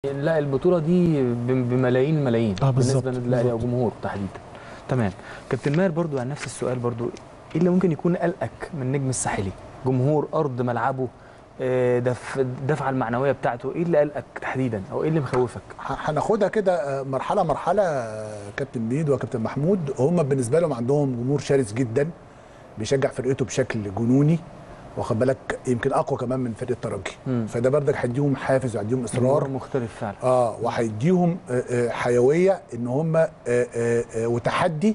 لا البطوله دي ب- بملايين الملايين آه، بالظبط، بالنسبه للنادي الاهلي او بالظبط. جمهوره تحديدا تمام كابتن ماهر برضو عن نفس السؤال برضو ايه اللي ممكن يكون قلقك من النجم الساحلي جمهور ارض ملعبه آه، دف الدفعه المعنويه بتاعته ايه اللي قلقك تحديدا او ايه اللي مخوفك ه- هناخدها كده آه، مرحله مرحله آه، كابتن ميد وكابتن محمود هم بالنسبه لهم عندهم جمهور شرس جدا بيشجع فرقته بشكل جنوني واخد بالك يمكن اقوى كمان من فرقه الترجي مم. فده بردك هيديهم حافز وهيديهم جمهور اصرار مختلف فعلا اه وهيديهم آه، آه، حيويه ان هم آه، آه، آه، وتحدي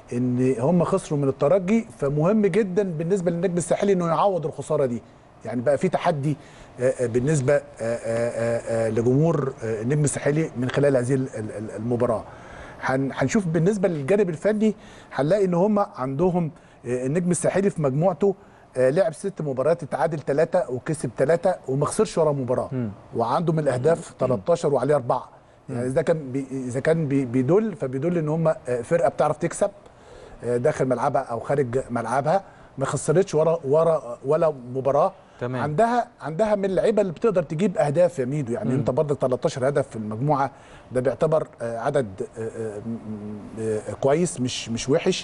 ان هم خسروا من الترجي فمهم جدا بالنسبه للنجم الساحلي انه يعوض الخساره دي يعني بقى في تحدي آه، آه، بالنسبه آه، آه، آه، لجمهور آه، النجم الساحلي من خلال هذه ال- ال- ال- المباراه هن- هنشوف بالنسبه للجانب الفني هنلاقي ان هم عندهم آه، النجم الساحلي في مجموعته آه، لعب ست مباريات اتعادل ثلاثه وكسب ثلاثه وما خسرش ولا مباراه مم. وعنده من الاهداف 13 وعليه اربعه يعني اذا كان بي اذا كان بي بيدل فبيدل ان هم آه، فرقه بتعرف تكسب آه، داخل ملعبها او خارج ملعبها ما خسرتش ورا ورا ولا مباراه تمام. عندها عندها من اللعيبه اللي بتقدر تجيب اهداف يا ميدو يعني انت برضك 13 هدف في المجموعه ده بيعتبر آه، عدد آه، آه، م- آه، كويس مش مش وحش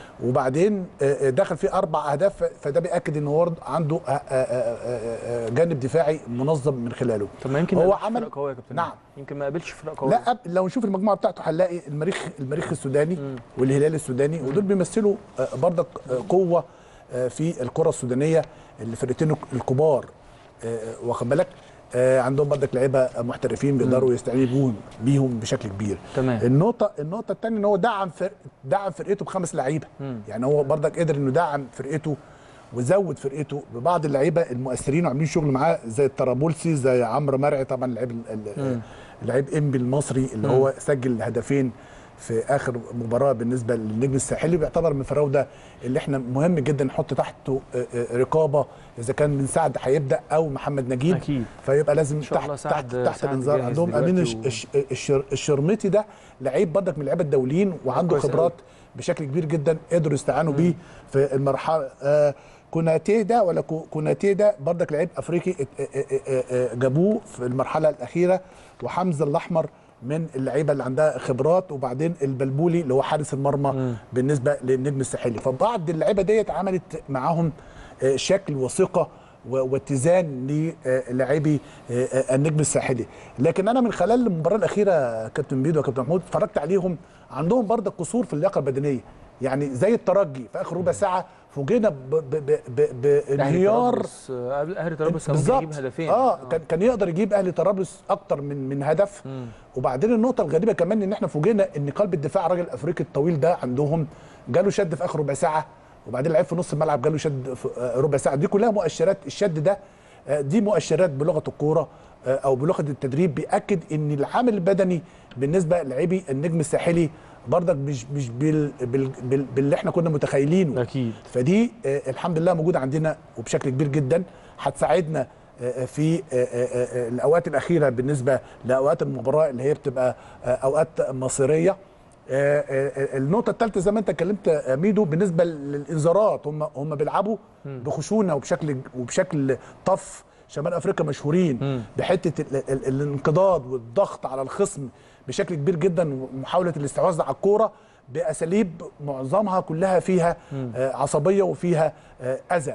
وبعدين آه، آه، دخل فيه اربع اهداف فده بياكد ان هو عنده آه، آه، آه، آه، آه، جانب دفاعي منظم من خلاله طب ما يمكن هو ما قابلش عمل فرق قويه يا كابتن نعم. ماهر. يمكن ما قابلش فرق قويه لا أب- لو نشوف المجموعه بتاعته هنلاقي المريخ المريخ السوداني والهلال السوداني ودول بيمثلوا آه، برضك آه، قوه آه، في الكره السودانيه الفرقتين الكبار آه، واخد بالك آه، عندهم برضك لعيبه محترفين بيقدروا يستعينوا بيهم بيهم بشكل كبير تمام. النقطه النقطه الثانيه ان هو دعم فرق دعم فرقته بخمس لعيبه يعني هو برضك قدر انه دعم فرقته وزود فرقته ببعض اللعيبه المؤثرين وعاملين شغل معاه زي الطرابلسي زي عمرو مرعي طبعا لعيب ال- ال- لعيب انبي المصري اللي هو سجل هدفين في اخر مباراه بالنسبه للنجم الساحلي بيعتبر من فراوده اللي احنا مهم جدا نحط تحته آه، آه، رقابه اذا كان من سعد هيبدا او محمد نجيب أكيد. فيبقى لازم شاء تحت الله تحت سعد- تحت سعد الانذار جاهز عندهم امين دلوقتي الش- و- الش- الشر- الشرميطي ده لعيب برضك من اللعيبه الدوليين وعنده كويس خبرات بشكل كبير جدا قدروا يستعانوا بيه في المرحله آه كوناتيه ده ولا كو- كوناتيه ده برضك لعيب افريقي ات- اه- اه- اه- اه جابوه في المرحله الاخيره وحمزه الاحمر من اللعيبه اللي عندها خبرات وبعدين البلبولي اللي هو حارس المرمى بالنسبه للنجم الساحلي فبعض اللعيبه ديت عملت معاهم آه، شكل وثقه و- واتزان للاعبي آه، آه، النجم الساحلي لكن انا من خلال المباراه الاخيره كابتن بيدو وكابتن محمود اتفرجت عليهم عندهم برضه قصور في اللياقه البدنيه يعني زي الترجي في اخر ربع ساعه فوجئنا ب- ب- ب- ب- بانهيار طرابلس- آه، قبل اهلي طرابلس كان ممكن بالظبط يجيب هدفين اه كان كان يقدر يجيب اهلي طرابلس اكتر من من هدف وبعدين النقطه الغريبه كمان ان احنا فوجئنا ان قلب الدفاع الراجل الافريقي الطويل ده عندهم جاله شد في اخر ربع ساعه وبعدين لعيب في نص الملعب جاله شد في آه، ربع ساعه دي كلها مؤشرات الشد ده آه، دي مؤشرات بلغه الكوره آه، او بلغه التدريب بياكد ان العامل البدني بالنسبه للاعبي النجم الساحلي برضك مش مش بال بال بال باللي احنا كنا متخيلينه اكيد فدي آه، الحمد لله موجوده عندنا وبشكل كبير جدا هتساعدنا آه، في آه، آه، آه، الاوقات الاخيره بالنسبه لاوقات المباراه اللي هي بتبقى آه، اوقات مصيريه آه، آه، النقطه الثالثه زي ما انت اتكلمت يا ميدو بالنسبه للانذارات هم هم بيلعبوا بخشونه وبشكل وبشكل طف شمال افريقيا مشهورين بحته ال- ال- الانقضاض والضغط على الخصم بشكل كبير جدا ومحاوله الاستحواذ على الكوره باساليب معظمها كلها فيها آه، عصبيه وفيها آه، اذى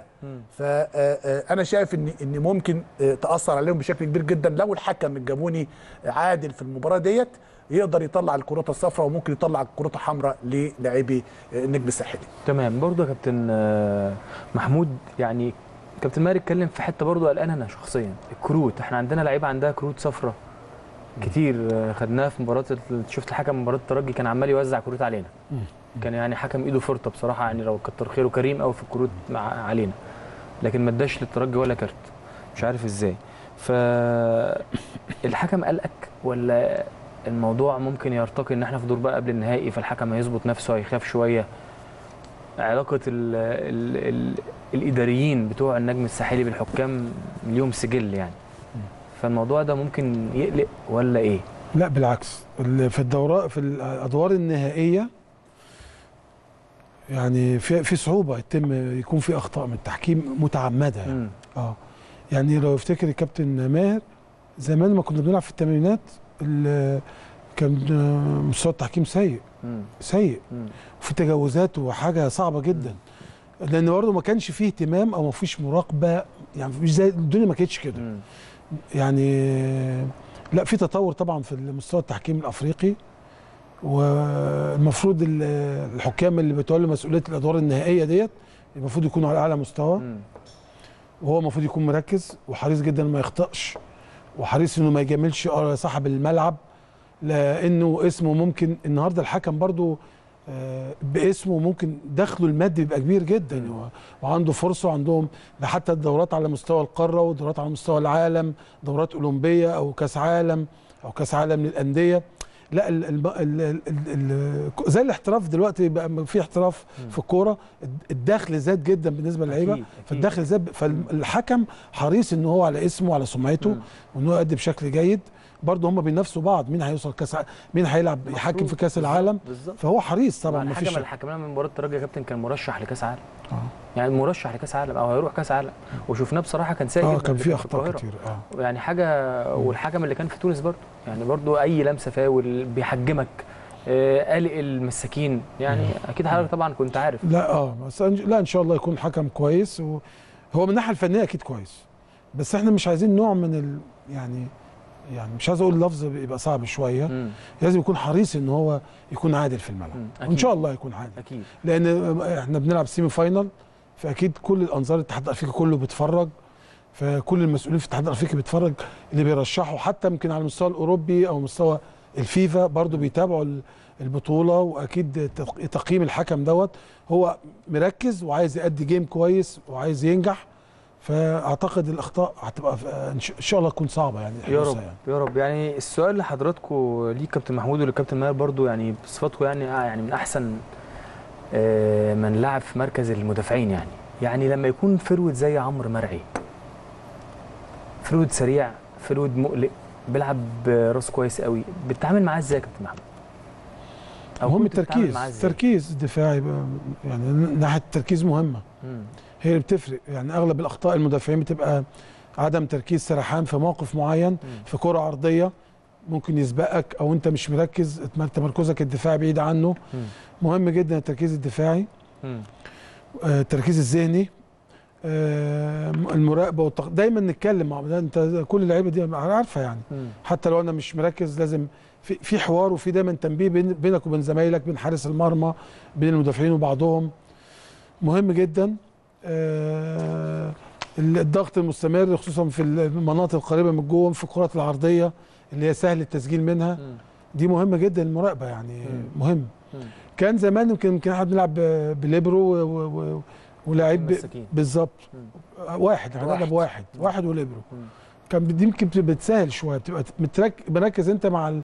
فانا شايف ان ان ممكن آه، تاثر عليهم بشكل كبير جدا لو الحكم الجابوني عادل في المباراه ديت يقدر يطلع الكرات الصفراء وممكن يطلع الكرات الحمراء للاعبي آه، النجم الساحلي تمام برضه يا كابتن آه، محمود يعني كابتن ماهر اتكلم في حته برضه قلقان انا شخصيا الكروت احنا عندنا لعيبه عندها كروت صفراء كتير آه، خدناها في مباراه ال- شفت الحكم مباراه الترجي كان عمال يوزع كروت علينا كان يعني حكم ايده فرطه بصراحه يعني لو كتر خيره كريم قوي في الكروت مع علينا لكن ما اداش للترجي ولا كارت مش عارف ازاي فالحكم قلقك ولا الموضوع ممكن يرتقي ان احنا في دور بقى قبل النهائي فالحكم هيظبط نفسه هيخاف شويه علاقه ال ال ال الاداريين بتوع النجم الساحلي بالحكام ليهم سجل يعني فالموضوع ده ممكن يقلق ولا ايه لا بالعكس ال- في الدورات في الادوار النهائيه يعني في في صعوبه يتم يكون في اخطاء من التحكيم متعمده يعني مم. اه يعني لو يفتكر الكابتن ماهر زمان ما كنا بنلعب في الثمانينات ال- كان آه، مستوى التحكيم سيء مم. سيء مم. وفي تجاوزات وحاجه صعبه جدا لان برضه ما كانش فيه اهتمام او ما فيش مراقبه يعني مش زي الدنيا ما كانتش كده مم. يعني لا في تطور طبعا في مستوى التحكيم الافريقي والمفروض ال- الحكام اللي بيتولوا مسؤوليه الادوار النهائيه ديت المفروض يكونوا على اعلى مستوى مم. وهو المفروض يكون مركز وحريص جدا ما يخطئش وحريص انه ما يجاملش صاحب الملعب لانه اسمه ممكن النهارده الحكم برضو آه، باسمه ممكن دخله المادي بيبقى كبير جدا مم. و- وعنده فرصه وعندهم ده حتى الدورات على مستوى القاره ودورات على مستوى العالم دورات اولمبيه او كاس عالم او كاس عالم للانديه لا ال ال ال ال ال زي الاحتراف دلوقتي بقى في احتراف مم. في الكوره الدخل زاد جدا بالنسبه للعيبه أكيد، أكيد. فالدخل زاد فالحكم حريص ان هو على اسمه وعلى سمعته مم. وان هو يؤدي بشكل جيد برضه هم بينافسوا بعض مين هيوصل كاس ع- مين هيلعب يحكم في مفروض. كاس بالظبط، العالم بالظبط فهو حريص طبعا طبعا ما الحكم فيش اللي حكمنا من مباراه الترجي يا كابتن كان مرشح لكاس عالم اه يعني مرشح لكاس عالم او هيروح كاس عالم وشفناه بصراحه كان سيء اه جدا كان اللي في اخطاء القاهرة. كتير اه يعني حاجه والحكم اللي كان في تونس برضه يعني برضه اي لمسه فاول بيحجمك آه، قلق المساكين يعني اكيد حضرتك طبعا كنت عارف لا اه بس أن- لا ان شاء الله يكون حكم كويس وهو من الناحيه الفنيه اكيد كويس بس احنا مش عايزين نوع من ال يعني يعني مش عايز اقول لفظ يبقى صعب شويه مم. لازم يكون حريص ان هو يكون عادل في الملعب مم. وان أكيد. شاء الله يكون عادل اكيد لان احنا بنلعب سيمي فاينال فاكيد كل الانظار الاتحاد الافريقي كله بيتفرج فكل المسؤولين في الاتحاد الافريقي بيتفرج اللي بيرشحوا حتى يمكن على المستوى الاوروبي او مستوى الفيفا برضو بيتابعوا ال- البطوله واكيد تق- تقييم الحكم دوت هو مركز وعايز يأدي جيم كويس وعايز ينجح فاعتقد الاخطاء هتبقى في- ان شاء- إن شاء الله تكون صعبه يعني يا حدوثها رب يعني. يا رب يعني السؤال لحضراتكم ليه كابتن محمود ولكابتن ماهر برضو يعني بصفاتكم يعني آه يعني من احسن آه، من لعب في مركز المدافعين يعني يعني لما يكون فرود زي عمرو مرعي فرود سريع فرود مقلق بيلعب راس كويس قوي بتتعامل معاه ازاي يا كابتن محمود مهم كنت بتتعامل التركيز معاه إزاي؟ التركيز الدفاعي بقى يعني ناحيه التركيز مهمه مم. هي اللي بتفرق يعني اغلب الاخطاء المدافعين بتبقى عدم تركيز سرحان في موقف معين مم. في كره عرضيه ممكن يسبقك او انت مش مركز تمركزك الدفاعي بعيد عنه مم. مهم جدا التركيز الدفاعي مم. آه، التركيز الذهني آه، المراقبه والتق... دايما نتكلم مع بعض انت كل اللعيبه دي عارفه يعني مم. حتى لو انا مش مركز لازم في في حوار وفي دايما تنبيه بين بينك وبين زمايلك بين حارس المرمى بين المدافعين وبعضهم مهم جدا آه، الضغط المستمر خصوصا في المناطق القريبه من الجون في الكرات العرضيه اللي هي سهل التسجيل منها مم. دي مهمه جدا المراقبه يعني مم. مهم مم. كان زمان يمكن يمكن احنا بنلعب ب- بليبرو و- و- و- ولاعيب ب- مساكين. بالظبط مم. واحد احنا واحد. بنلعب واحد واحد وليبرو مم. كان دي يمكن بتبقى بتسهل شويه بتبقى مترك مركز انت مع ال-